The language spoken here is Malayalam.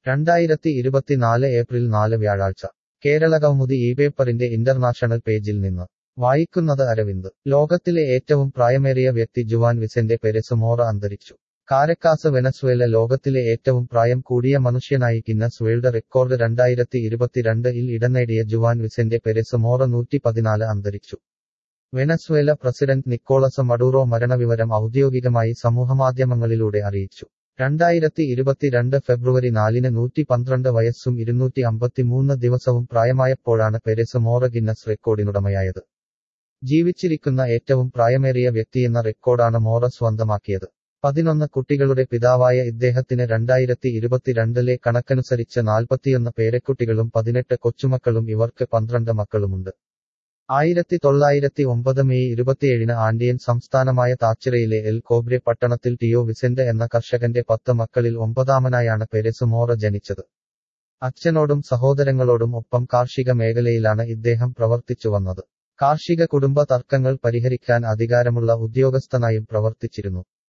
രണ്ടായിരത്തി ഇരുപത്തിനാല് ഏപ്രിൽ നാല് വ്യാഴാഴ്ച കേരളകൗമുദി ഈ പേപ്പറിന്റെ ഇന്റർനാഷണൽ പേജിൽ നിന്ന് വായിക്കുന്നത് അരവിന്ദ് ലോകത്തിലെ ഏറ്റവും പ്രായമേറിയ വ്യക്തി ജുവാൻ വിസെന്റെ പെരെസ് മോറ അന്തരിച്ചു കാരക്കാസ് വെനസ്വേല ലോകത്തിലെ ഏറ്റവും പ്രായം കൂടിയ മനുഷ്യനായി ഗിന്നസ് വേൾഡ് റെക്കോർഡ് രണ്ടായിരത്തി ഇരുപത്തിരണ്ട് ഇൽ ഇടം നേടിയ ജുവാൻ വിസെന്റെ പെരെസ് മോറ നൂറ്റി പതിനാല് അന്തരിച്ചു വെനസ്വേല പ്രസിഡന്റ് നിക്കോളസ് മഡൂറോ മരണവിവരം ഔദ്യോഗികമായി സമൂഹമാധ്യമങ്ങളിലൂടെ അറിയിച്ചു രണ്ടായിരത്തി ഇരുപത്തിരണ്ട് ഫെബ്രുവരി നാലിന് നൂറ്റി പന്ത്രണ്ട് വയസ്സും ഇരുന്നൂറ്റി അമ്പത്തിമൂന്ന് ദിവസവും പ്രായമായപ്പോഴാണ് പെരെസ് മോറ ഗിന്നസ് റെക്കോർഡിനുടമയായത് ജീവിച്ചിരിക്കുന്ന ഏറ്റവും പ്രായമേറിയ വ്യക്തിയെന്ന റെക്കോർഡാണ് മോറ സ്വന്തമാക്കിയത് പതിനൊന്ന് കുട്ടികളുടെ പിതാവായ ഇദ്ദേഹത്തിന് രണ്ടായിരത്തി ഇരുപത്തിരണ്ടിലെ കണക്കനുസരിച്ച് നാൽപ്പത്തിയൊന്ന് പേരക്കുട്ടികളും പതിനെട്ട് കൊച്ചുമക്കളും ഇവർക്ക് പന്ത്രണ്ട് മക്കളുമുണ്ട് ആയിരത്തി തൊള്ളായിരത്തി ഒമ്പത് മെയ് ഇരുപത്തിയേഴിന് ആൻഡിയൻ സംസ്ഥാനമായ താച്ചിറയിലെ എൽ കോബ്രെ പട്ടണത്തിൽ ടിയോ വിസെന്റ് എന്ന കർഷകന്റെ പത്ത് മക്കളിൽ ഒമ്പതാമനായാണ് പെരെസ് മോറ ജനിച്ചത് അച്ഛനോടും സഹോദരങ്ങളോടും ഒപ്പം കാർഷിക മേഖലയിലാണ് ഇദ്ദേഹം പ്രവർത്തിച്ചു വന്നത് കാർഷിക കുടുംബ തർക്കങ്ങൾ പരിഹരിക്കാൻ അധികാരമുള്ള ഉദ്യോഗസ്ഥനായും പ്രവർത്തിച്ചിരുന്നു